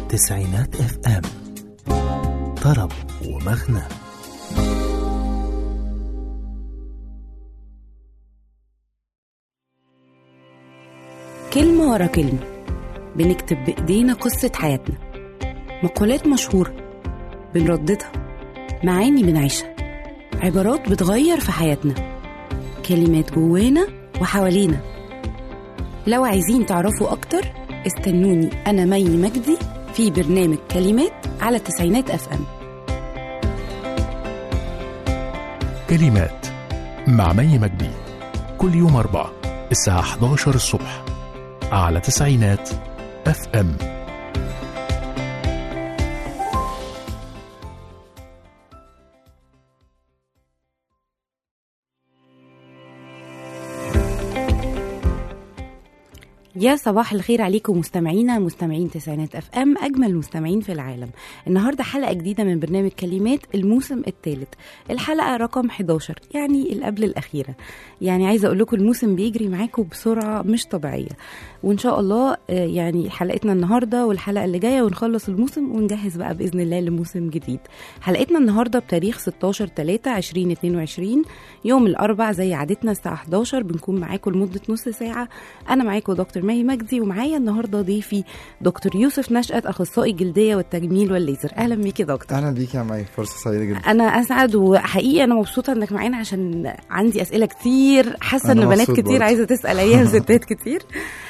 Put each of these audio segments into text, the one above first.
تسعينات اف ام طرب ومغنى كلمة ورا كلمة بنكتب بإيدينا قصة حياتنا مقولات مشهورة بنرددها معاني بنعيشها عبارات بتغير في حياتنا كلمات جوانا وحوالينا لو عايزين تعرفوا أكتر استنوني أنا مي مجدي في برنامج كلمات على تسعينات أف أم كلمات مع مي مجدي كل يوم أربعة الساعة 11 الصبح على تسعينات اف ام يا صباح الخير عليكم مستمعينا مستمعين تسعينات اف ام اجمل مستمعين في العالم النهارده حلقه جديده من برنامج كلمات الموسم الثالث الحلقه رقم 11 يعني اللي قبل الاخيره يعني عايزه اقول لكم الموسم بيجري معاكم بسرعه مش طبيعيه وان شاء الله آه، يعني حلقتنا النهارده والحلقه اللي جايه ونخلص الموسم ونجهز بقى باذن الله لموسم جديد حلقتنا النهارده بتاريخ 16 3 2022 يوم الاربع زي عادتنا الساعه 11 بنكون معاكم لمده نص ساعه انا معاكم دكتور ماهي مجدي ومعايا النهارده ضيفي دكتور يوسف نشأت اخصائي الجلديه والتجميل والليزر اهلا بيك يا دكتور اهلا بيك يا مي فرصه سعيده جدا انا اسعد وحقيقي انا مبسوطه انك معانا عشان عندي اسئله كتير حاسه أنا ان بنات مبسوط كتير برضه. عايزه تسال ايام ستات كتير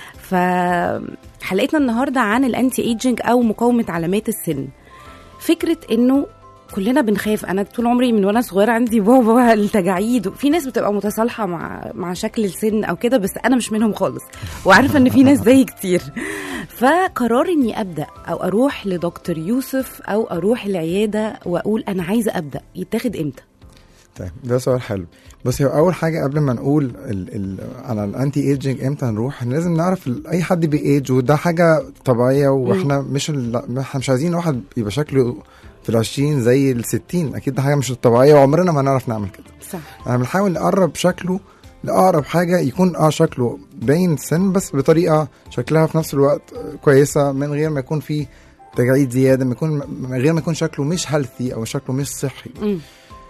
فحلقتنا النهارده عن الانتي ايجينج او مقاومه علامات السن فكره انه كلنا بنخاف انا طول عمري من وانا صغيره عندي بابا التجاعيد في ناس بتبقى متصالحه مع مع شكل السن او كده بس انا مش منهم خالص وعارفه ان في ناس زي كتير فقرار اني ابدا او اروح لدكتور يوسف او اروح العياده واقول انا عايزه ابدا يتاخد امتى طيب ده سؤال حلو بص هو اول حاجه قبل ما نقول ال ال على الانتي ايجينج امتى نروح لازم نعرف ال- اي حد بيأيج وده حاجه طبيعيه واحنا مش ال- احنا مش عايزين واحد يبقى شكله في العشرين زي الستين اكيد ده حاجه مش طبيعيه وعمرنا ما هنعرف نعمل كده صح احنا بنحاول نقرب شكله لاقرب حاجه يكون اه شكله باين السن بس بطريقه شكلها في نفس الوقت كويسه من غير ما يكون فيه تجاعيد زياده ما يكون من غير ما يكون شكله مش هيلثي او شكله مش صحي مم.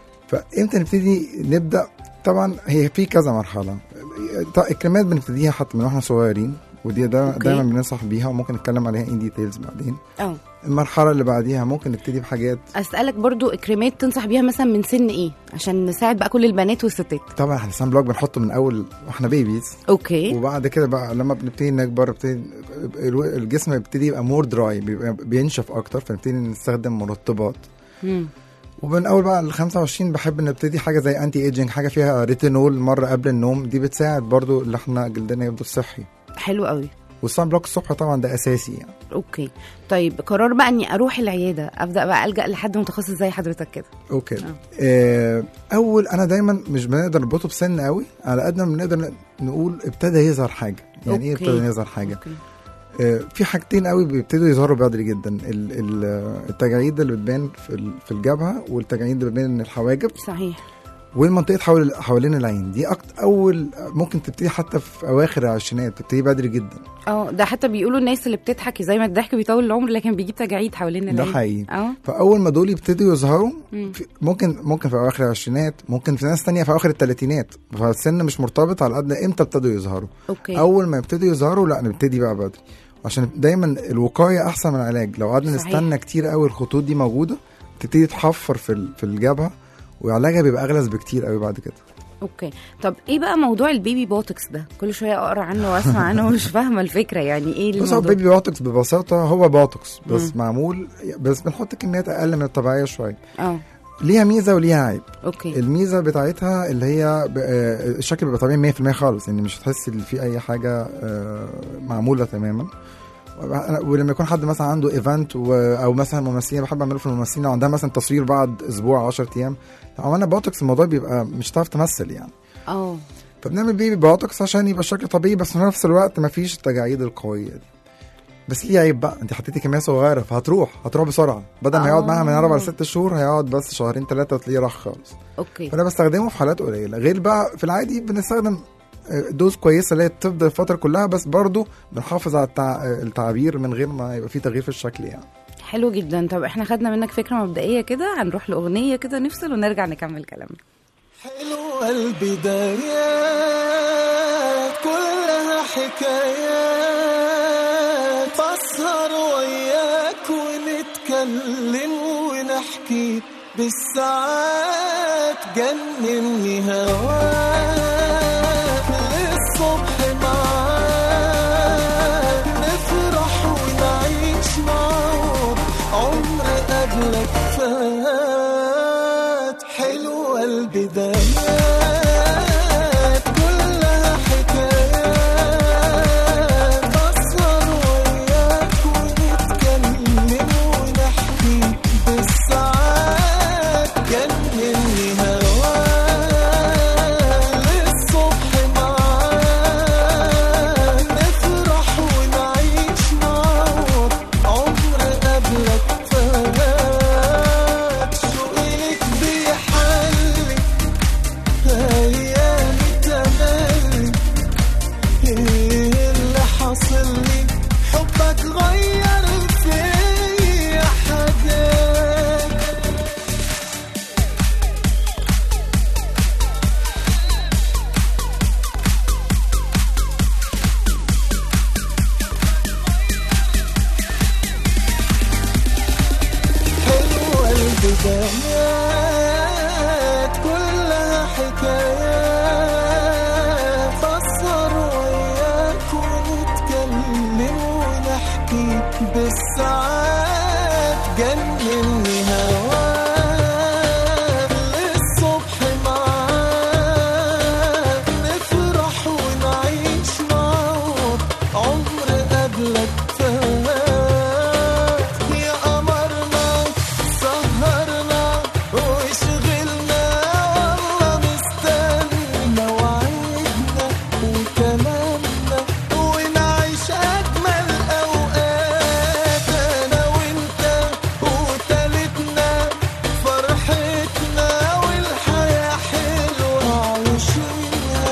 فامتى نبتدي نبدا طبعا هي في كذا مرحله ط- الكريمات بنبتديها حتى من واحنا صغيرين ودي دا أوكي. دايما بننصح بيها وممكن نتكلم عليها ان ديتيلز بعدين اه المرحله اللي بعديها ممكن نبتدي بحاجات اسالك برضو كريمات تنصح بيها مثلا من سن ايه عشان نساعد بقى كل البنات والستات طبعا احنا سان بلوك بنحطه من اول واحنا بيبيز اوكي وبعد كده بقى لما بنبتدي نكبر بنبتدي الو- الجسم بيبتدي يبقى مور دراي بيبقى بينشف اكتر فنبتدي نستخدم مرطبات مم. ومن اول بقى ال 25 بحب نبتدي حاجه زي انتي ايجينج حاجه فيها ريتينول مره قبل النوم دي بتساعد برضو ان احنا جلدنا يفضل صحي حلو قوي والصن بلوك الصبح طبعا ده اساسي يعني اوكي طيب قرار بقى اني اروح العياده ابدا بقى الجا لحد متخصص زي حضرتك كده اوكي آه. آه اول انا دايما مش بنقدر نربطه بسن قوي على قد ما بنقدر نقول ابتدى يظهر حاجه يعني ايه أوكي. ابتدى يظهر حاجه اوكي آه في حاجتين قوي بيبتدوا يظهروا بدري جدا ال- ال- التجاعيد اللي بتبان في ال- في الجبهه والتجاعيد اللي بتبان من الحواجب صحيح والمنطقه حول حوالين العين دي أكتر اول ممكن تبتدي حتى في اواخر العشرينات تبتدي بدري جدا اه ده حتى بيقولوا الناس اللي بتضحك زي ما الضحك بيطول العمر لكن بيجيب تجاعيد حوالين ده العين حقيقي اه فاول ما دول يبتدوا يظهروا مم. في ممكن ممكن في اواخر العشرينات ممكن في ناس تانية في اواخر الثلاثينات فالسن مش مرتبط على قد امتى ابتدوا يظهروا اوكي اول ما يبتدوا يظهروا لا نبتدي بقى بدري عشان دايما الوقايه احسن من العلاج لو قعدنا صحيح. نستنى كتير قوي الخطوط دي موجوده تبتدي تحفر في ال- في الجبهه وعلاجها بيبقى اغلى بكتير قوي بعد كده اوكي طب ايه بقى موضوع البيبي بوتوكس ده كل شويه اقرا عنه واسمع عنه ومش فاهمه الفكره يعني ايه بص هو الموضوع بيبي بوتوكس ببساطه هو بوتوكس بس مم. معمول بس بنحط كميات اقل من الطبيعيه شويه اه ليها ميزه وليها عيب اوكي الميزه بتاعتها اللي هي ب- آه، الشكل بيبقى طبيعي 100% خالص يعني مش هتحس ان في اي حاجه آه، معموله تماما أنا- ولما يكون حد مثلا عنده ايفنت او مثلا ممثلين بحب اعمله في الممثلين لو عندها مثلا تصوير بعد اسبوع 10 ايام لو عملنا بوتوكس الموضوع بيبقى مش هتعرف تمثل يعني اه فبنعمل بيبي بوتوكس عشان يبقى الشكل طبيعي بس في نفس الوقت مفيش التجاعيد القويه دي بس ليه عيب بقى انت حطيتي كميه صغيره فهتروح هتروح بسرعه بدل ما يقعد معاها من اربع لست شهور هيقعد بس شهرين ثلاثه وتلاقيه راح خالص اوكي فانا بستخدمه في حالات قليله غير بقى في العادي بنستخدم آه، دوز كويسه اللي هي تفضل الفتره كلها بس برضو بنحافظ على التع... التعبير من غير ما يبقى في تغيير في الشكل يعني حلو جدا طب احنا خدنا منك فكره مبدئيه كده هنروح لاغنيه كده نفصل ونرجع نكمل كلامنا حلوة البدايات كلها حكايات بسهر وياك ونتكلم ونحكي بالساعات جنني هواك للصبح معاك نفرح ونعيش معاك عمر قبلك فات حلوة البدايات كلها حكايات بسهر وياك ونتكلم ونحكي بالساعات جنني هواك للصبح معاك نفرح ونعيش معاك عمر قبلك فات شوقك بيحلي ايامي تملي ايه اللي حاصل لي حبك غير فيا حاجات حلوة البدايات كلها حكايات بسهر وياك ونتكلم ونحكي بالساعات جنني هواك للصبح معاك نفرح ونعيش معاك عمر قبلك فات يا قمرنا سهرنا وشغلنا والله مستنى وعدنا وكلامنا ونعيش أجمل أوقات أنا وأنت وتالتنا فرحتنا والحياة حلوة عايشينها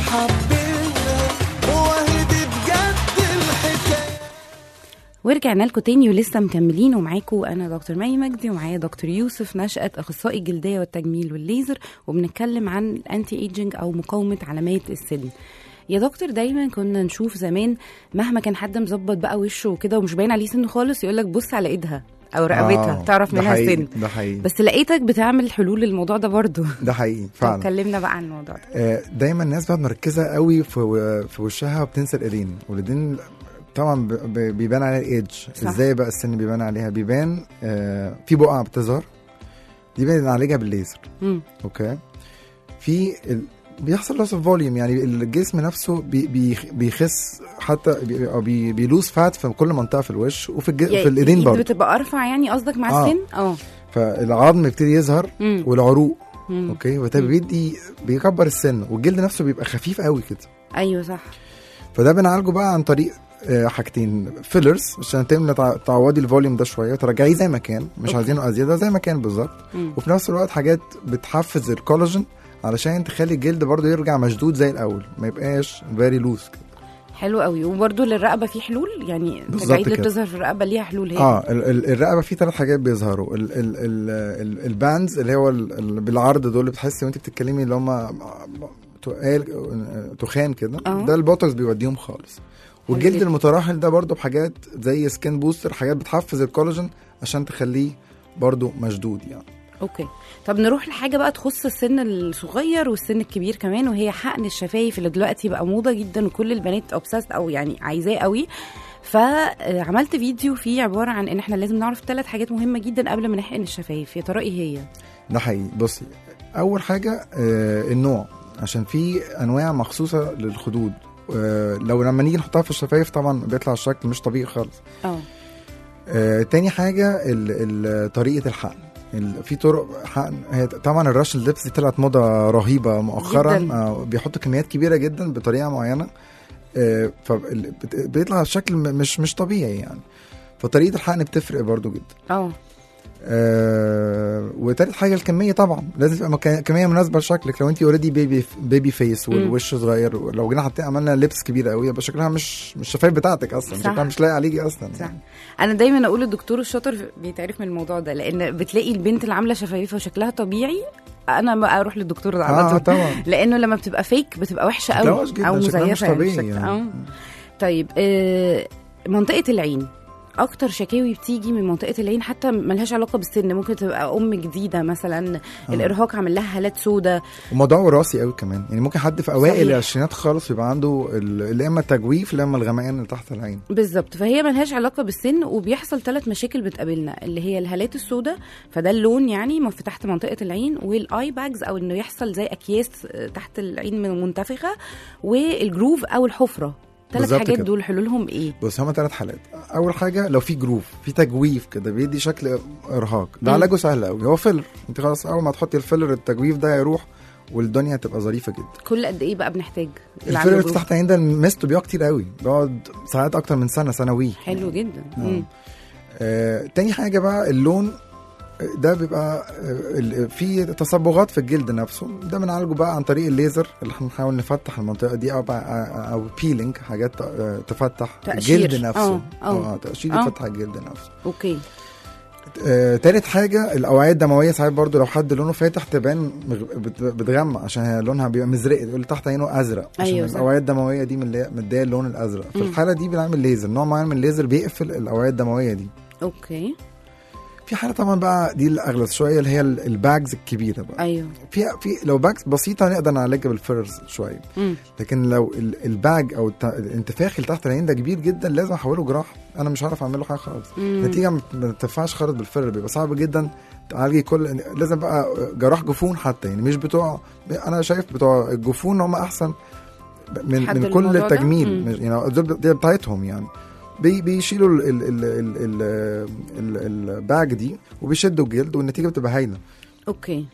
حبينا وهي دي بجد الحكاية ورجعنا لكم تاني ولسه مكملين ومعاكم انا دكتور مي مجدي ومعايا دكتور يوسف نشأت اخصائي الجلديه والتجميل والليزر وبنتكلم عن الانتي ايجنج او مقاومه علامات السن يا دكتور دايما كنا نشوف زمان مهما كان حد مظبط بقى وشه وكده ومش باين عليه سن خالص يقول لك بص على ايدها او رقبتها آه، تعرف ده منها حقيقي، السن ده حقيقي بس لقيتك بتعمل حلول للموضوع ده برضو ده حقيقي طب فعلا كلمنا بقى عن الموضوع ده آه، دايما الناس بقى مركزه قوي في في وشها وبتنسى الايدين والايدين طبعا ب- ب- بيبان عليها الايدج صح. ازاي بقى السن بيبان عليها بيبان آه، في بقعه بتظهر دي بنعالجها بالليزر مم. اوكي في ال... بيحصل لوس اوف فوليوم يعني الجسم نفسه بي بي بيخس حتى بي أو بي بيلوز فات في كل منطقه في الوش وفي الج... يعني في الايدين الإيد برضه بتبقى ارفع يعني قصدك مع آه. السن اه فالعظم يبتدي يظهر مم. والعروق مم. اوكي وده بيدي بيكبر السن والجلد نفسه بيبقى خفيف قوي كده ايوه صح فده بنعالجه بقى عن طريق آه، حاجتين فيلرز عشان تملى تع- تعوضي الفوليوم ده شويه ترجعيه زي ما كان مش أوكي. عايزينه ازياده زي ما كان بالظبط مم. وفي نفس الوقت حاجات بتحفز الكولاجين علشان تخلي الجلد برضه يرجع مشدود زي الاول ما يبقاش فيري لوز حلو قوي وبرده للرقبه في حلول يعني بالظبط التجاعيد اللي كده. بتظهر في الرقبه ليها حلول هي اه ال- ال- الرقبه فيه ثلاث حاجات بيظهروا ال ال ال ال الباندز اللي هو ال- ال- بالعرض دول اللي بتحسي وانت بتتكلمي اللي هم تقال تخان كده آه. ده البوتوكس بيوديهم خالص والجلد جدا. المتراحل ده برضو بحاجات زي سكين بوستر حاجات بتحفز الكولاجين عشان تخليه برضو مشدود يعني اوكي طب نروح لحاجه بقى تخص السن الصغير والسن الكبير كمان وهي حقن الشفايف اللي دلوقتي بقى موضه جدا وكل البنات اوبسست او يعني عايزاه قوي فعملت فيديو فيه عباره عن ان احنا لازم نعرف ثلاث حاجات مهمه جدا قبل ما نحقن الشفايف يا ترى ايه هي ده حقيقي بصي اول حاجه آه النوع عشان في انواع مخصوصه للخدود آه لو لما نيجي نحطها في الشفايف طبعا بيطلع الشكل مش طبيعي خالص اه آه، تاني حاجة ال- ال- طريقة الحقن ال- في طرق حقن هي طبعا الرش اللبس دي طلعت موضة رهيبة مؤخرا جداً. آه، بيحطوا كميات كبيرة جدا بطريقة معينة فبيطلع الشكل م- مش مش طبيعي يعني فطريقة الحقن بتفرق برضو جدا اه آه وتالت حاجه الكميه طبعا لازم تبقى مكا- كميه مناسبه لشكلك لو انت اوريدي بيبي بيبي فيس والوش صغير لو جينا حطينا عملنا لبس كبير قوي يبقى شكلها مش مش شفايف بتاعتك اصلا صح. شكلها مش لايق عليكي اصلا صح انا دايما اقول الدكتور الشاطر بيتعرف من الموضوع ده لان بتلاقي البنت اللي عامله شفايفها وشكلها طبيعي انا بقى اروح للدكتور ده على اه طول طبعا لانه لما بتبقى فيك بتبقى وحشه شكلها قوي وحش جدا، او شكلها مش مزيفه يعني طبيعي شكل- يعني. آه. طيب آه منطقه العين اكتر شكاوي بتيجي من منطقه العين حتى ملهاش علاقه بالسن ممكن تبقى ام جديده مثلا الارهاق عامل لها هالات سودة وموضوع وراثي قوي كمان يعني ممكن حد في اوائل صحيح. العشرينات خالص يبقى عنده ال- يا اما التجويف يا اما الغمقان اللي تحت العين بالظبط فهي ملهاش علاقه بالسن وبيحصل ثلاث مشاكل بتقابلنا اللي هي الهالات السوداء فده اللون يعني ما في تحت منطقه العين والاي باجز او انه يحصل زي اكياس آه، تحت العين من- منتفخه والجروف او الحفره ثلاث بالظبط حاجات كده. دول حلولهم ايه بص هما ثلاث حالات اول حاجه لو في جروف في تجويف كده بيدي شكل ارهاق ده مم. علاجه سهل قوي هو فيلر انت خلاص اول ما تحطي الفيلر التجويف ده هيروح والدنيا هتبقى ظريفه جدا كل قد ايه بقى بنحتاج اللي عنده الفيلر اللي جروف؟ تحت العين ده ميزته بيقعد كتير قوي بيقعد ساعات اكتر من سنه سنوي حلو جدا آه. مم. آه، تاني حاجه بقى اللون آه، ده بيبقى آه، ال- في تصبغات في الجلد نفسه ده بنعالجه بقى عن طريق الليزر اللي احنا بنحاول نفتح المنطقه دي او بقى او بيلينج حاجات آه، تفتح تقشير. الجلد نفسه آه، آه. اه تقشير آه. يفتح الجلد نفسه اوكي آه، تالت حاجة الأوعية الدموية ساعات برضو لو حد لونه فاتح تبان مغ- بت- بتغمق عشان هي لونها بيبقى مزرق يقول تحت عينه أزرق عشان أيوة صح. الأوعية الدموية دي من اللي هي مدية اللون الأزرق في مم. الحالة دي بنعمل ليزر نوع معين من الليزر بيقفل الأوعية الدموية دي اوكي في حالة طبعا بقى دي الأغلى شوية اللي هي ال- الباجز الكبيرة بقى ايوه في في لو باجز بسيطة نقدر نعالجها بالفيرز شوية مم. لكن لو ال- الباج أو الت- الانتفاخ اللي تحت العين ده كبير جدا لازم أحوله جراحة أنا مش هعرف أعمل له حاجة خالص مم. نتيجه ما ما تنفعش خالص بالفر بيبقى صعب جدا تعالجي كل لازم بقى جراح جفون حتى يعني مش بتوع انا شايف بتوع الجفون هم احسن من حد من الموضوع كل ده؟ تجميل مم. مش- يعني دول دي بتاعتهم يعني بي بيشيلوا ال ال ال ال ال ال الباج دي وبيشدوا الجلد والنتيجه بتبقى هايله اوكي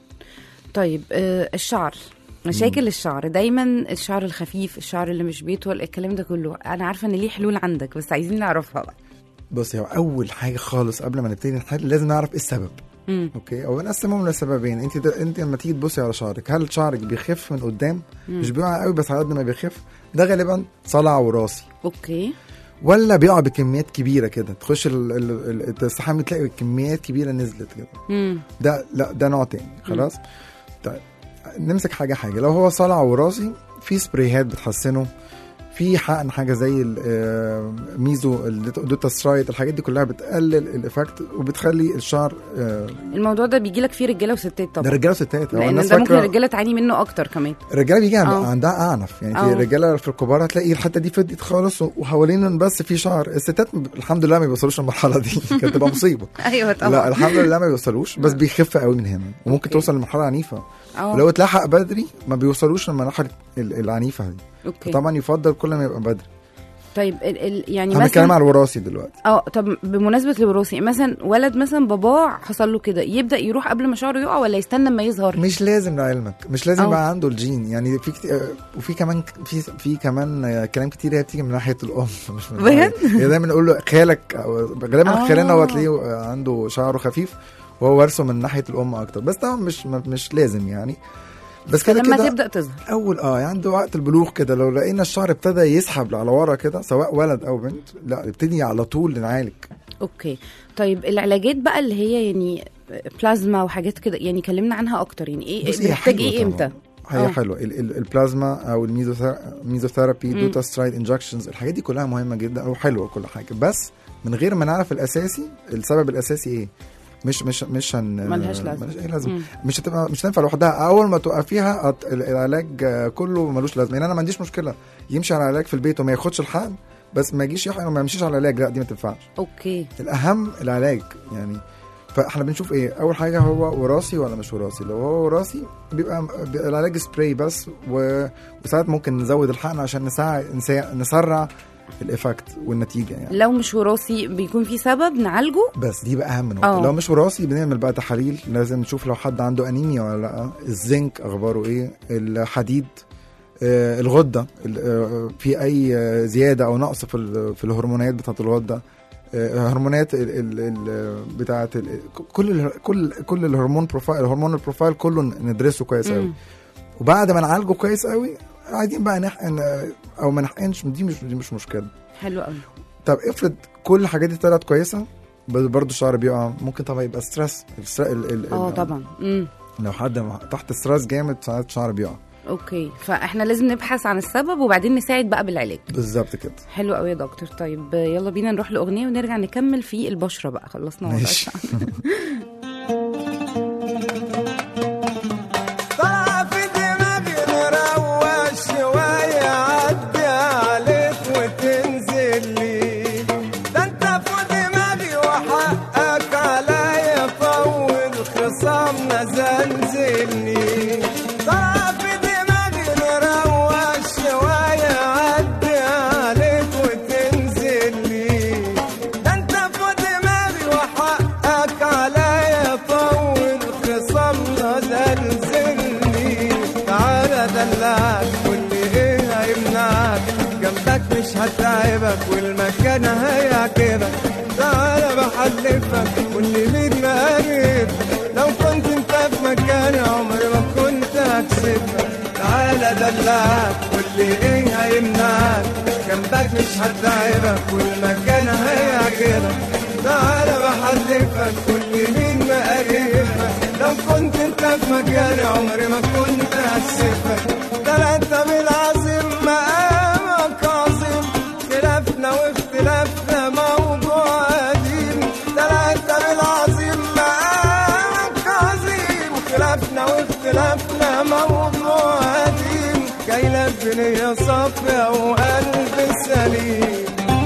طيب آه الشعر مشاكل الشعر دايما الشعر الخفيف الشعر اللي مش بيطول الكلام ده كله انا عارفه ان ليه حلول عندك بس عايزين نعرفها بقى بص هو اول حاجه خالص قبل ما نبتدي نحل لازم نعرف ايه السبب مم. اوكي او نقسمهم لسببين انت انت لما تيجي تبصي على شعرك هل شعرك بيخف من قدام مش بيقع قوي بس على قد ما بيخف ده غالبا صلع وراثي اوكي ولا بيقع بكميات كبيره كده تخش ال- ال- ال- التستحمي تلاقي كميات كبيره نزلت كده مم. ده لا ده نوع تاني خلاص طيب نمسك حاجه حاجه لو هو صلع وراثي في سبريهات بتحسنه في حقن حاجه زي ال- آه، ميزو الدوتاسترايد الحاجات دي كلها بتقلل الايفكت وبتخلي الشعر آه، الموضوع ده بيجي لك فيه رجاله وستات ده طبعا رجاله وستات هو لان الناس ده ممكن فاكرة- الرجاله تعاني منه اكتر كمان الرجاله بيجي عند- آه. عندها اعنف يعني آه. في رجاله في الكبار هتلاقي الحته دي فضيت خالص وحوالين بس في شعر الستات م- الحمد لله ما بيوصلوش المرحله دي كانت تبقى مصيبه ايوه طبعا لا الحمد لله ما بيوصلوش بس بيخف قوي من هنا وممكن أوكي. توصل لمرحله عنيفه اه ولو اتلحق بدري ما بيوصلوش للمراحل ال- العنيفه دي اوكي طبعا يفضل كل ما يبقى بدري طيب ال ال يعني احنا بنتكلم مثلا على الوراثي دلوقتي اه طب بمناسبه الوراثي مثلا ولد مثلا باباه حصل له كده يبدا يروح قبل ما شعره يقع ولا يستنى اما يظهر مش لازم لعلمك مش لازم أه. يبقى عنده الجين يعني في كتير آه، وفي كمان في في كمان آه، كلام كتير هي بتيجي من ناحيه الام مش من بجد؟ هي دايما نقول له خالك أو- غالبا آه. خالنا هو تلاقيه آه، عنده شعره خفيف وهو وارثه من ناحيه الام اكتر بس طبعا مش مش لازم يعني بس كده لما كده تبدا تظهر اول اه يعني عنده وقت البلوغ كده لو لقينا الشعر ابتدى يسحب على ورا كده سواء ولد او بنت لا نبتدي على طول نعالج اوكي طيب العلاجات بقى اللي هي يعني بلازما وحاجات كده يعني كلمنا عنها اكتر يعني ايه بص، هي بنحتاج حلوة ايه طبعاً. امتى هي آه. حلوه ال- ال- البلازما او الميزوثيرابي مم. دوتاسترايد انجكشنز الحاجات دي كلها مهمه جدا وحلوه كل حاجه بس من غير ما نعرف الاساسي السبب الاساسي ايه مش مش مش هن ملهاش لازمة. ملهاش اي لازمه مم. مش هتبقى مش هتنفع لوحدها اول ما توقفيها أط- ال- العلاج آه، كله ملوش لازمه يعني انا ما عنديش مشكله يمشي على العلاج في البيت وما ياخدش الحقن بس ما يجيش يحقن وما يمشيش على العلاج لا دي ما تنفعش اوكي الاهم العلاج يعني فاحنا بنشوف ايه اول حاجه هو وراثي ولا مش وراثي لو هو وراثي بيبقى بيبقى العلاج سبراي بس و... وساعات ممكن نزود الحقن عشان نساعد نسا... نسرع الايفكت والنتيجه يعني لو مش وراثي بيكون في سبب نعالجه بس دي بقى اهم نقطه آه. لو مش وراثي بنعمل بقى تحاليل لازم نشوف لو حد عنده انيميا ولا لا الزنك اخباره ايه الحديد آه، الغده ال- آه، في اي آه، زياده او نقص في ال- في الهرمونات بتاعه الغده آه، هرمونات ال ال ال بتاعه ال كل ال كل كل الهرمون بروفايل الهرمون البروفايل كله ندرسه كويس قوي مم. وبعد ما نعالجه كويس قوي عايزين بقى نحقن آه، او ما نحقنش دي مش دي مش مشكله حلو قوي طب افرض كل الحاجات دي طلعت كويسه بس برضه الشعر بيقع ممكن طبعا يبقى ستريس الستر- ال- ال- اه ال- طبعا امم لو حد مع- تحت ستريس جامد ساعات الشعر بيقع اوكي فاحنا لازم نبحث عن السبب وبعدين نساعد بقى بالعلاج بالظبط كده حلو قوي يا دكتور طيب يلا بينا نروح لاغنيه ونرجع نكمل في البشره بقى خلصنا موضوع ماشي. الشعر. طلع في دماغي نروق شوية عدي عليك وتنزل لي ده انت في دماغي وحقك عليا طول خصامنا زنزلني طلع في دماغي نروق شوية عدي عليك وتنزل لي ده انت في دماغي وحقك عليا طول خصامنا زلزلني تعالى دلعك واللي ايه هيمنعك جنبك مش هتعبك والمكان هيعجبك تعالى بحلفك واللي مين مقرب لو كنت انت في مكاني عمري ما كنت هكسبك تعالى دلعك واللي ايه هيمنعك جنبك مش هتعبك والمكان هيعجبك تعالى بحلفك كل مين مقربك لو كنت انت في مكاني عمري ما كنت هسيبك ده انت بالعظيم مقامك عظيم خلافنا واختلافنا موضوع قديم ده انت بالعظيم مقامك عظيم خلافنا واختلافنا موضوع قديم جاي لك بنية صافية وقلب سليم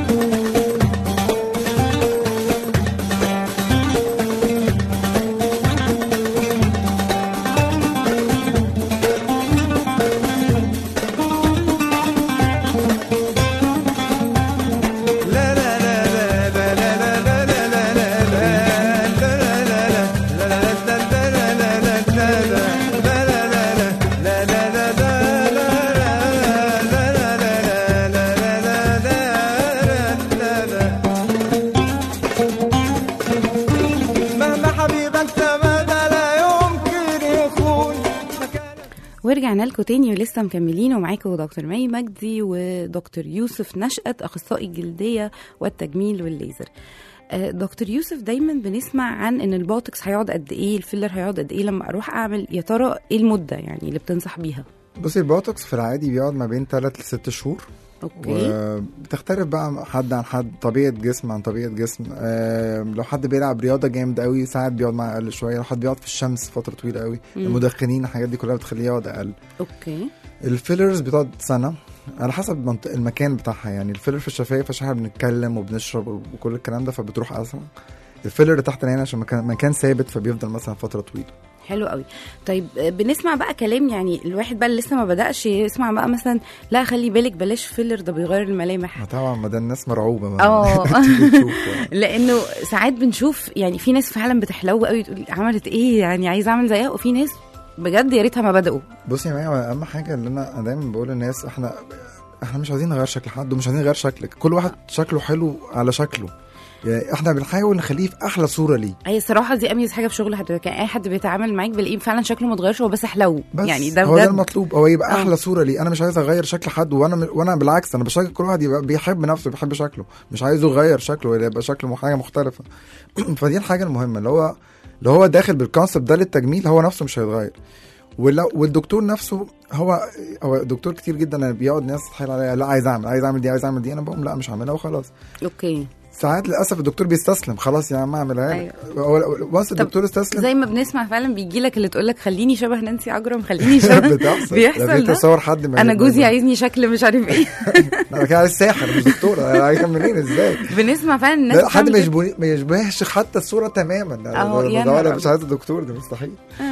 مهما حبيبك تمادى لا يمكن يخون مكانك ورجعنا لكم تاني ولسه مكملين ومعاكم دكتور مي مجدي ودكتور يوسف نشأت أخصائي الجلدية والتجميل والليزر آه، دكتور يوسف دايما بنسمع عن ان البوتوكس هيقعد قد ايه الفيلر هيقعد قد ايه لما اروح اعمل يا ترى ايه المده يعني اللي بتنصح بيها بصي البوتوكس في العادي بيقعد ما بين 3 ل 6 شهور اوكي وبتختلف بقى حد عن حد طبيعه جسم عن طبيعه جسم آه لو حد بيلعب رياضه جامد قوي ساعات بيقعد معاه اقل شويه لو حد بيقعد في الشمس فتره طويله قوي مم. المدخنين الحاجات دي كلها بتخليه يقعد اقل اوكي الفيلرز بتقعد سنه على حسب منط- المكان بتاعها يعني الفيلر في الشفايف عشان احنا بنتكلم وبنشرب وكل الكلام ده فبتروح اسرع الفيلر اللي تحت العين عشان مكان مكان ثابت فبيفضل مثلا فتره طويله حلو قوي طيب آه، بنسمع بقى كلام يعني الواحد بقى اللي لسه ما بدأش يسمع بقى مثلا لا خلي بالك بلاش فيلر ده بيغير الملامح ما طبعا ما ده الناس مرعوبه بقى. اه. تيجي تشوف يعني. لانه ساعات بنشوف يعني في ناس فعلا بتحلو قوي تقول عملت ايه يعني عايزه اعمل زيها وفي ناس بجد يا ريتها ما بدأوا بصي يا مايا اهم حاجه اللي انا دايما بقول للناس احنا احنا مش عايزين نغير شكل حد ومش عايزين نغير شكلك كل واحد شكله حلو على شكله يعني احنا بنحاول نخليه في احلى صوره ليه هي الصراحه دي اميز حاجه في شغل حضرتك يعني اي حد بيتعامل معاك بلاقيه فعلا شكله ما اتغيرش هو بس حلو بس يعني ده هو ده بجد المطلوب هو يبقى اه. احلى صوره ليه انا مش عايز اغير شكل حد وانا وانا بالعكس انا بشجع كل واحد يبقى بيحب نفسه بيحب شكله مش عايزه يغير شكله ولا يبقى شكله حاجه مختلفه فدي الحاجه المهمه اللي هو اللي هو داخل بالكونسبت ده للتجميل هو نفسه مش هيتغير ولو والدكتور نفسه هو هو دكتور كتير جدا بيقعد ناس تتحايل عليا لا عايز اعمل عايز اعمل دي عايز اعمل دي انا بقوم لا مش هعملها وخلاص اوكي ساعات للاسف الدكتور بيستسلم خلاص يا عم اعملها لك وانس الدكتور استسلم زي ما بنسمع فعلا بيجي لك اللي تقول لك خليني شبه نانسي عجرم خليني شبه بتحصل بيحصل ده في ده. تصور حد ما- انا ما- جوزي عايزني شكل مش عارف ايه انا كده عايز ساحر مش دكتور انا عايز منين ازاي بنسمع فعلا الناس لا حد بتعمل ما كده. يشبه- ما يشبهش حتى الصوره تماما ده- أهو، ده- يا ده نهار ولا مش أبيض. عايز دكتور ده مستحيل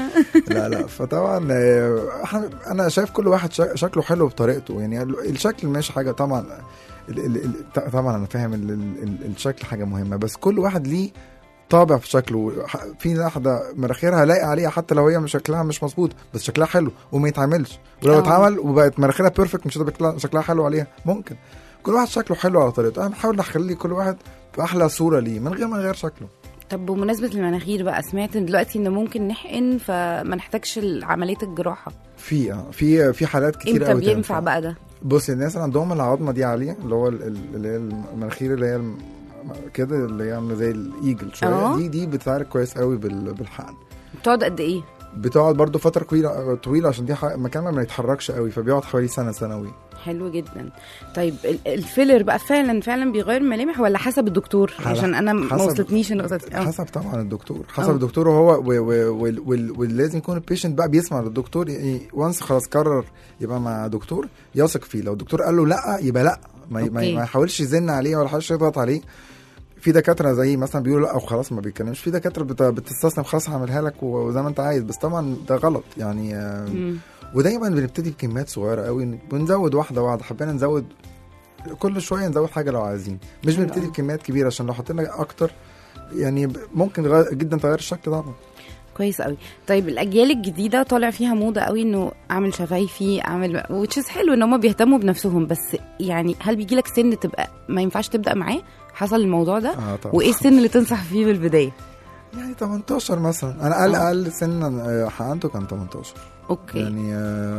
لا لا فطبعا آه، إحنا- انا شايف كل واحد شا- شكله حلو بطريقته يعني ال- الشكل مش حاجه طبعا ال- ال- ال- طبعا انا فاهم ال- ال- ال- الشكل حاجه مهمه بس كل واحد ليه طابع في شكله ح- في واحده مناخيرها لايقه عليها حتى لو هي مش شكلها مش مظبوط بس شكلها حلو وما يتعملش ولو آه. اتعمل وبقت مناخيرها بيرفكت مش هتبقى شكلها- شكلها حلو عليها ممكن كل واحد شكله حلو على طريقته انا بحاول اخلي كل واحد باحلى صوره ليه من غير ما نغير شكله طب بمناسبه المناخير بقى سمعت دلوقتي ان ممكن نحقن فما نحتاجش عمليه الجراحه في آه، في في حالات كتير امتى قوي بينفع تنفع. بقى ده بص الناس اللي عندهم العظمه دي عاليه اللي هو ال- ال- اللي هي المناخير اللي هي الم- كده اللي هي عامله زي الايجل شويه آه. دي دي بتعالج كويس قوي بال- بالحقن بتقعد قد ايه بتقعد برضو فتره طويله طويله عشان دي ح- مكان ما يتحركش قوي فبيقعد حوالي سنه سنوي حلو جدا طيب ال- الفيلر بقى فعلا فعلا بيغير الملامح ولا حسب الدكتور على عشان انا ما حسب- وصلتنيش النقطه دي آه. حسب طبعا الدكتور حسب آه. الدكتور وهو و- و- وال- وال- ولازم يكون البيشنت بقى بيسمع للدكتور يعني وانس خلاص قرر يبقى مع دكتور يثق فيه لو الدكتور قال له لا يبقى لا ما, ي- ما, ي- أوكي. ما يحاولش يزن عليه ولا يحاولش يضغط عليه في دكاتره زي مثلا بيقولوا لا وخلاص ما بيتكلمش في دكاتره بت- بتستسلم خلاص هعملها لك وزي ما انت عايز بس طبعا ده غلط يعني آه، مم. ودايما بنبتدي بكميات صغيره قوي ونزود واحده واحده حبينا نزود كل شويه نزود حاجه لو عايزين مش حلو بنبتدي أوي. بكميات كبيره عشان لو حطينا اكتر يعني ب- ممكن غير جدا تغير الشكل طبعا كويس قوي طيب الاجيال الجديده طالع فيها موضه قوي انه اعمل شفايفي اعمل وتشيز حلو ان هم بيهتموا بنفسهم بس يعني هل بيجي لك سن تبقى ما ينفعش تبدا معاه حصل الموضوع ده اه طبعا وايه السن اللي تنصح فيه بالبدايه يعني 18 مثلا انا اقل آه. اقل سن آه، حقنته كان 18 اوكي يعني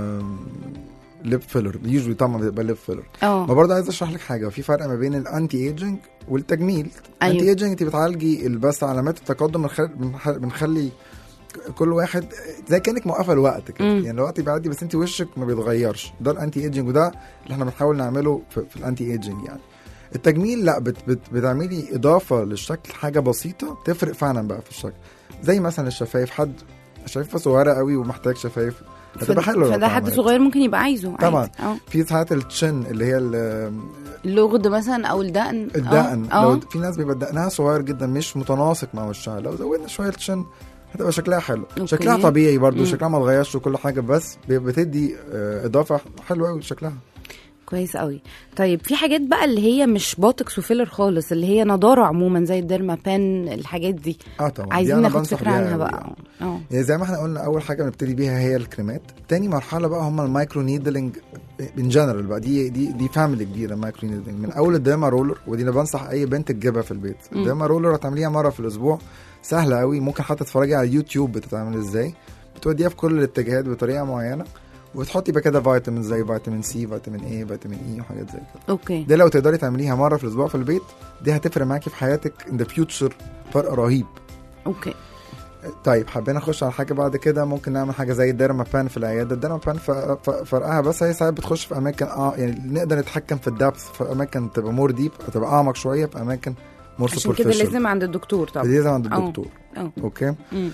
ليب فيلر يوجوالي طبعا بيبقى ليب فيلر ما اه برضه عايز اشرح لك حاجه في فرق ما بين الانتي ايجنج والتجميل أيوة. الانتي ايجنج انت بتعالجي بس علامات التقدم بنخلي, بنخلي كل واحد زي كانك موقفه الوقت كده مم. يعني الوقت بيعدي بس انت وشك ما بيتغيرش ده الانتي ايجنج وده اللي احنا بنحاول نعمله في, في الانتي ايجنج يعني التجميل لا بت بت بتعملي اضافه للشكل حاجه بسيطه تفرق فعلا بقى في الشكل زي مثلا الشفايف حد شفايفه صغيره قوي ومحتاج شفايف هتبقى حلوه لو فده حد اتعملت. صغير ممكن يبقى عايزه طبعا. عادي. اه في ساعات التشن اللي هي ال- اللغد مثلا او الدقن الدقن اه لو آه. في ناس بيبقى دقنها صغير جدا مش متناسق مع وشها لو زودنا شويه الشن هتبقى شكلها حلو أوكي. شكلها طبيعي برضو مم. شكلها ما اتغيرش وكل حاجه بس ب- بتدي آه، اضافه حلوه قوي لشكلها كويس قوي طيب في حاجات بقى اللي هي مش بوتوكس وفيلر خالص اللي هي نضاره عموما زي الديرما بان الحاجات دي اه طبعا دي عايزين أنا ناخد بنصح فكره بيها عنها قوي بقى يعني. اه يعني زي ما احنا قلنا اول حاجه بنبتدي بيها هي الكريمات تاني مرحله بقى هم المايكرو نيدلينج ان جنرال بقى دي دي دي فاميلي كبيره مايكرو نيدلينج من اول الديما رولر ودي اللي بنصح اي بنت تجيبها في البيت مم. الديما رولر هتعمليها مره في الاسبوع سهله قوي ممكن حتى تتفرجي على اليوتيوب بتتعمل ازاي بتوديها في كل الاتجاهات بطريقه معينه وتحطي بقى كده فيتامين زي فيتامين سي فيتامين اي فيتامين اي وحاجات زي كده اوكي دي لو تقدري تعمليها مره في الاسبوع في البيت دي هتفرق معاكي في حياتك ان ذا فيوتشر فرق رهيب اوكي طيب حبينا نخش على حاجه بعد كده ممكن نعمل حاجه زي الديرما بان في العياده الديرما بان ف- ف- فرقها بس هي ساعات بتخش في اماكن اه يعني نقدر نتحكم في الدبث في اماكن تبقى مور ديب تبقى اعمق شويه في اماكن مور عشان كده لازم عند الدكتور طبعا لازم عند آه. الدكتور اه اوكي مم.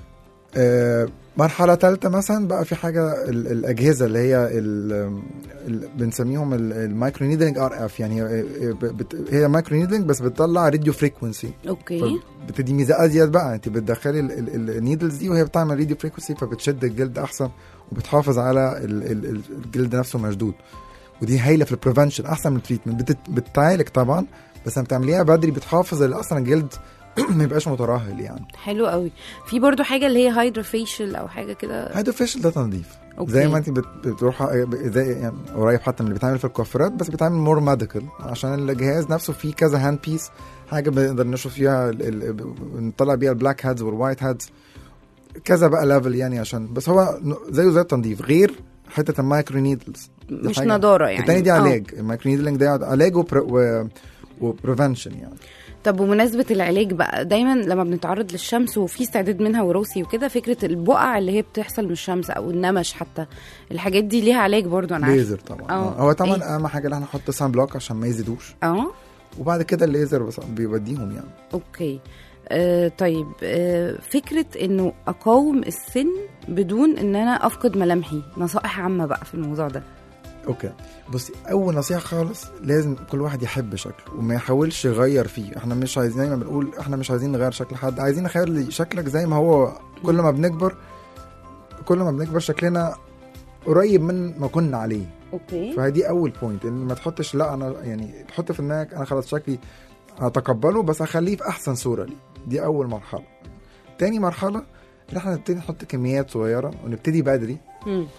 آه مرحلة ثالثة مثلا بقى في حاجة ال- الأجهزة اللي هي ال- ال- بنسميهم المايكرو نيدلينج ار اف يعني آه، آه، بت- هي مايكرو نيدلينج بس بتطلع راديو فريكونسي اوكي بتدي ميزه ازيد بقى انت بتدخلي النيدلز دي وهي بتعمل راديو فريكونسي فبتشد الجلد احسن وبتحافظ على ال- ال- ال- الجلد نفسه مشدود ودي هايله في البريفنشن احسن من التريتمنت بتت- بتعالج طبعا بس لما بتعمليها بدري بتحافظ ان اصلا الجلد ما يبقاش مترهل يعني حلو قوي في برضو حاجه اللي هي هايدرا فيشل او حاجه كده هيدرو فيشل ده تنظيف أوكي. زي ما انت بت- بتروح زي يعني قريب حتى من اللي بيتعمل في الكوافيرات بس بيتعمل مور ميديكال عشان الجهاز نفسه فيه كذا هاند بيس حاجه بنقدر نشوف فيها ال- ال- نطلع بيها البلاك هادز والوايت هادز كذا بقى ليفل يعني عشان بس هو ن- زيه زي التنظيف غير حته المايكرو نيدلز دي مش حاجة- نضاره يعني التاني دي آه. علاج المايكرو نيدلينج ده علاج وبر- و وبريفنشن يعني طب بمناسبة العلاج بقى دايما لما بنتعرض للشمس وفي استعداد منها وراثي وكده فكرة البقع اللي هي بتحصل من الشمس او النمش حتى الحاجات دي ليها علاج برضو انا عارفة ليزر طبعا آه. آه. هو طبعا إيه؟ اهم حاجه ان احنا نحط سان بلوك عشان ما يزيدوش اه وبعد كده الليزر بس بيوديهم يعني اوكي آه طيب آه فكرة انه اقاوم السن بدون ان انا افقد ملامحي نصائح عامة بقى في الموضوع ده اوكي بصي اول نصيحه خالص لازم كل واحد يحب شكله وما يحاولش يغير فيه احنا مش عايزين زي ما بنقول احنا مش عايزين نغير شكل حد عايزين نخلي شكلك زي ما هو كل ما بنكبر كل ما بنكبر شكلنا قريب من ما كنا عليه اوكي فدي اول بوينت ان ما تحطش لا انا يعني تحط في دماغك انا خلاص شكلي هتقبله بس اخليه في احسن صوره لي دي اول مرحله تاني مرحله ان احنا نبتدي نحط كميات صغيره ونبتدي بدري مم.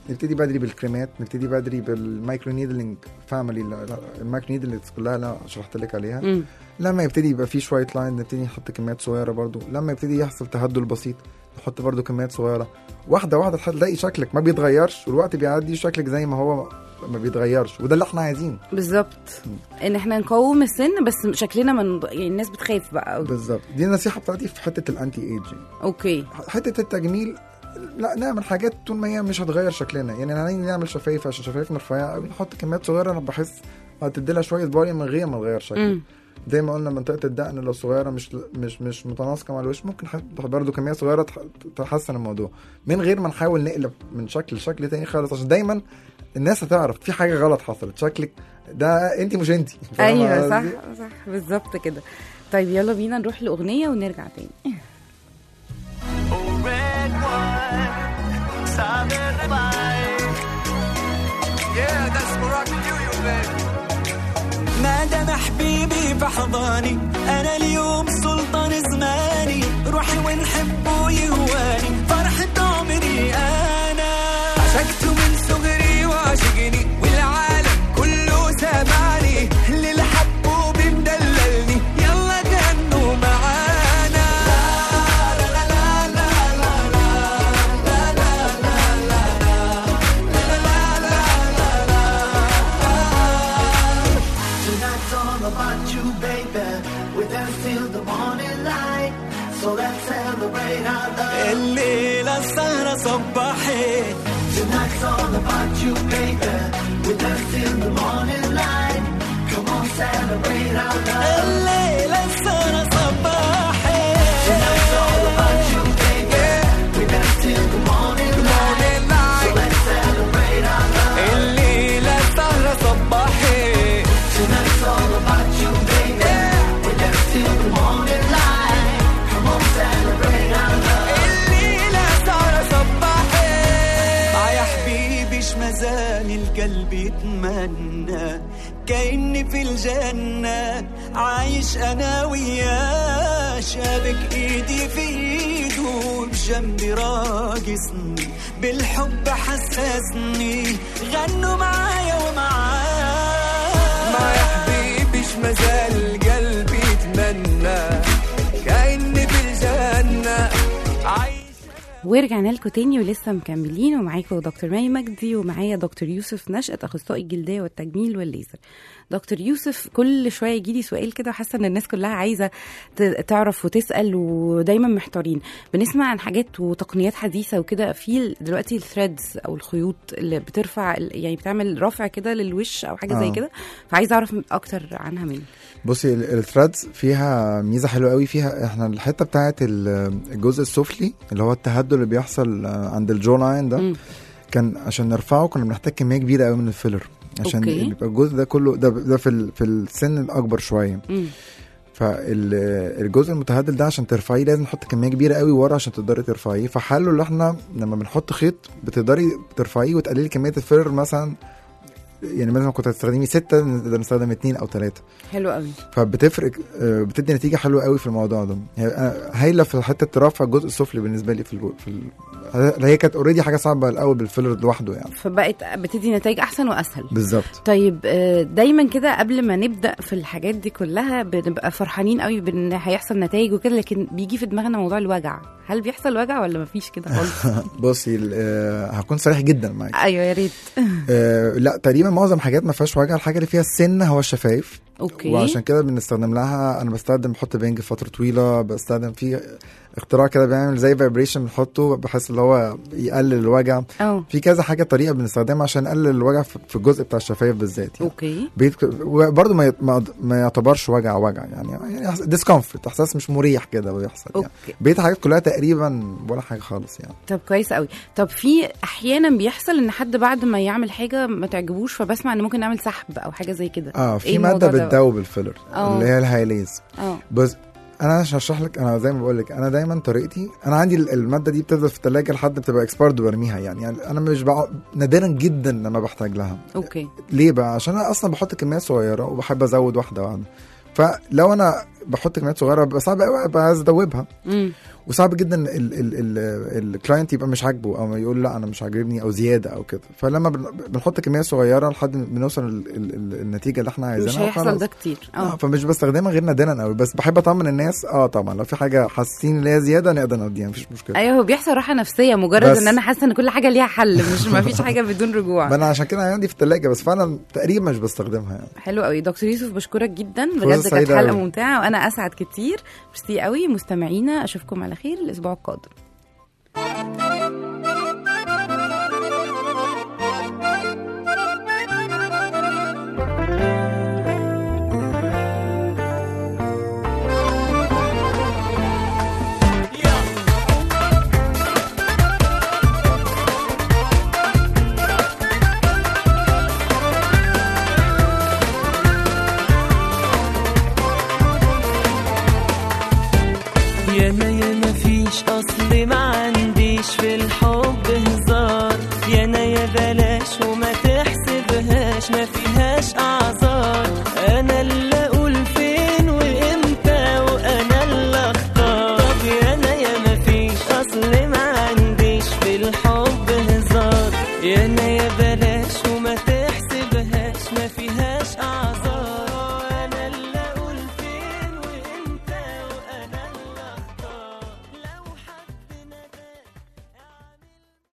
نبتدي بدري بالكريمات نبتدي بدري بالمايكرو نيدلينج فاميلي المايكرو نيدلينج كلها اللي أنا شرحت لك عليها مم. لما يبتدي يبقى فيه شويه لاين نبتدي نحط كميات صغيره برضو لما يبتدي يحصل تهدل بسيط نحط برضو كميات صغيره واحده واحده لحد تلاقي شكلك ما بيتغيرش والوقت بيعدي شكلك زي ما هو ما بيتغيرش وده اللي احنا عايزينه بالظبط ان احنا نقوم السن بس شكلنا من يعني الناس بتخاف بقى أوي. بالظبط دي النصيحه بتاعتي في حته الانتي ايجينج اوكي حته التجميل لا نعمل حاجات طول ما هي مش هتغير شكلنا يعني انا نعمل شفايف عشان شفايفنا رفيعه قوي نحط كميات صغيره انا بحس هتدي لها شويه بولي من غير ما تغير شكلها مم. زي ما قلنا منطقه الدقن لو صغيره مش مش مش متناسقه مع الوش ممكن برضه كميه صغيره تح- تحسن الموضوع من غير ما نحاول نقلب من شكل لشكل تاني خالص عشان دايما الناس هتعرف في حاجه غلط حصلت شكلك ده انت مش انت ايوه صح صح بالظبط كده طيب يلا بينا نروح لاغنيه ونرجع تاني red wine, sabe revive. Yeah, that's Moroccan Union, baby. ما دام حبيبي في حضاني انا اليوم سلطان زماني روحي ونحبه يهواني فرحة عمري انا عشقته من صغري وعشقني والعالم كله سامعني اللي الحبه بمدللني يلا غنوا معانا لا لا لا لا لا Tonight's all about you, baby. We dance till the morning light. So let's celebrate our love. الليلة السهرة صباحين Tonight's all about you, baby. We dance till the morning light. Come on, celebrate our love. الليلة السهرة صباحين Tonight's all about you, baby. We dance till the morning light. So let's celebrate our love. الليلة السهرة صباحين Tonight's all about you, baby. We dance till the morning light. Come on, celebrate our love. الليلة السهرة صباحين آه يا حبيبي ايش مازال القلب يتمنى كأني في الجنة عايش أنا وياه شابك إيدي في إيده بجنبي راقصني بالحب حسسني غنوا معايا ومعاه ما يا حبيبي ايش مازال قلبي يتمنى كأني في الجنة عايش ورجعنا لكم تاني ولسه مكملين ومعاكم دكتور مي مجدي ومعايا دكتور يوسف نشأت اخصائي الجلديه والتجميل والليزر دكتور يوسف كل شويه يجي لي سؤال كده وحاسه ان الناس كلها عايزه ت- تعرف وتسال ودايما محتارين بنسمع عن حاجات وتقنيات حديثه وكده في ال- دلوقتي الثريدز او الخيوط اللي بترفع ال- يعني بتعمل رفع كده للوش او حاجه زي آه. كده فعايزه اعرف اكتر عنها منك بصي الثريدز فيها ميزه حلوه قوي فيها احنا الحته بتاعت ال- الجزء السفلي اللي هو التهدل اللي بيحصل عند الجو لاين ده مم. كان عشان نرفعه كنا بنحتاج كميه كبيره قوي من الفيلر عشان أوكي. يبقى الجزء ده كله ده ده في ال- في السن الاكبر شويه مم. فالجزء المتهدل ده عشان ترفعيه لازم نحط كميه كبيره قوي ورا عشان تقدري ترفعيه فحله اللي احنا لما بنحط خيط بتقدري ترفعيه وتقللي كميه الفيلر مثلا يعني مثلا كنت هتستخدمي ستة نقدر نستخدم اتنين او ثلاثة حلو قوي فبتفرق آه، بتدي نتيجة حلوة قوي في الموضوع ده هي- آه، هايلة في حتة رفع الجزء السفلي بالنسبة لي في الجو في ال... هي كانت اوريدي حاجة صعبة الاول بالفيلر لوحده يعني فبقت بتدي نتائج احسن واسهل بالظبط طيب آه، دايما كده قبل ما نبدا في الحاجات دي كلها بنبقى فرحانين قوي بان هيحصل نتائج وكده لكن بيجي في دماغنا موضوع الوجع هل بيحصل وجع ولا مفيش كده خالص بصي ال- آه، هكون صريح جدا معاك ايوه يا ريت آه، لا تقريبا معظم حاجات ما فيهاش وجع الحاجة اللي فيها السن هو الشفايف اوكي وعشان كده بنستخدم لها انا بستخدم بحط بنج فتره طويله بستخدم فيه اختراع كده بيعمل زي فايبريشن بنحطه بحيث اللي هو يقلل الوجع اه في كذا حاجه طريقه بنستخدمها عشان نقلل الوجع في في الجزء بتاع الشفايف بالذات يعني. اوكي بيت وبرضه ما يت- ما ما يعتبرش وجع وجع يعني يعني ديسكومفورت احساس مش مريح كده بيحصل يعني اوكي بقيت حاجات كلها تقريبا ولا حاجه خالص يعني طب كويس قوي طب في احيانا بيحصل ان حد بعد ما يعمل حاجه ما تعجبوش فبسمع ان ممكن نعمل سحب او حاجه زي كده اه إيه في الموضوع ماده ده؟ بتدوب الفيلر آه. اللي هي الهايليز اه بس انا عشان اشرح لك انا زي ما بقول لك انا دايما طريقتي انا عندي ال- الماده دي بتفضل في الثلاجه لحد بتبقى اكسبارد وبرميها يعني, يعني انا مش بقى نادرا جدا لما بحتاج لها اوكي ليه بقى عشان انا اصلا بحط كميات صغيره وبحب ازود واحده واحده فلو انا بحط كميات صغيره ببقى صعب قوي ابقى عايز ادوبها مم. وصعب جدا الكلاينت يبقى مش عاجبه او يقول لا انا مش عاجبني او زياده او كده فلما بن- بنحط كميه صغيره لحد ما بنوصل ال- ال- ال- النتيجه اللي احنا عايزينها مش هيحصل وخلاص. ده كتير اه اه فمش بستخدمها غير نادرا قوي بس بحب اطمن الناس اه طبعا لو في حاجه حاسين ان هي زياده نقدر نوديها مفيش مشكله ايوه هو بيحصل راحه نفسيه مجرد بس. ان انا حاسه ان كل حاجه ليها حل مش ما فيش حاجه بدون رجوع ما انا عشان كده عندي في الثلاجه بس فعلا تقريبا مش بستخدمها يعني حلو قوي دكتور يوسف بشكرك جدا فرصة بجد كانت سعيدة حلقه أوي. ممتعه وانا اسعد كتير ميرسي قوي مستمعينا اشوفكم على خير الاسبوع القادم ياما ياما فيش اصل ما عنديش في الحب هزار يانا يا بلاش وما تحسبهاش ما فيهاش اعذار انا اللي اقول فين وامتى وانا اللي اختار طب يانا ياما فيش اصل ما عنديش في الحب هزار يانا يا بلاش وما تحسبهاش ما فيهاش